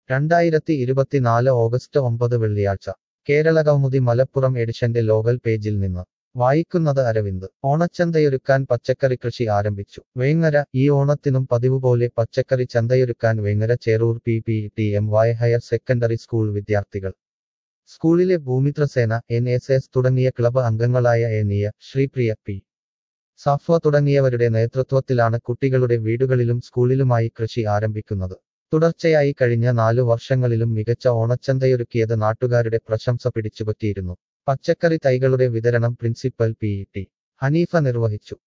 രണ്ടായിരത്തി ഇരുപത്തിനാല് ഓഗസ്റ്റ് ഒമ്പത് വെള്ളിയാഴ്ച കേരളകൗമുദി മലപ്പുറം എഡിഷന്റെ ലോകൽ പേജിൽ നിന്ന് വായിക്കുന്നത് അരവിന്ദ് ഓണച്ചന്തയൊരുക്കാൻ പച്ചക്കറി കൃഷി ആരംഭിച്ചു വേങ്ങര ഈ ഓണത്തിനും പതിവുപോലെ പച്ചക്കറി ചന്തയൊരുക്കാൻ Vengara Cherur P P T M Y higher secondary school വിദ്യാർത്ഥികൾ സ്കൂളിലെ ഭൂമിത്രസേന എൻ എസ് എസ് തുടങ്ങിയ ക്ലബ് അംഗങ്ങളായ എനിയ ശ്രീപ്രിയ പി സഫ്വ തുടങ്ങിയവരുടെ നേതൃത്വത്തിലാണ് കുട്ടികളുടെ വീടുകളിലും സ്കൂളിലുമായി കൃഷി ആരംഭിക്കുന്നത് തുടർച്ചയായി കഴിഞ്ഞ നാലു വർഷങ്ങളിലും മികച്ച ഓണച്ചന്തയൊരുക്കിയത് നാട്ടുകാരുടെ പ്രശംസ പിടിച്ചുപറ്റിയിരുന്നു പച്ചക്കറി തൈകളുടെ വിതരണം പ്രിൻസിപ്പൽ പി ടി ഹനീഫ നിർവഹിച്ചു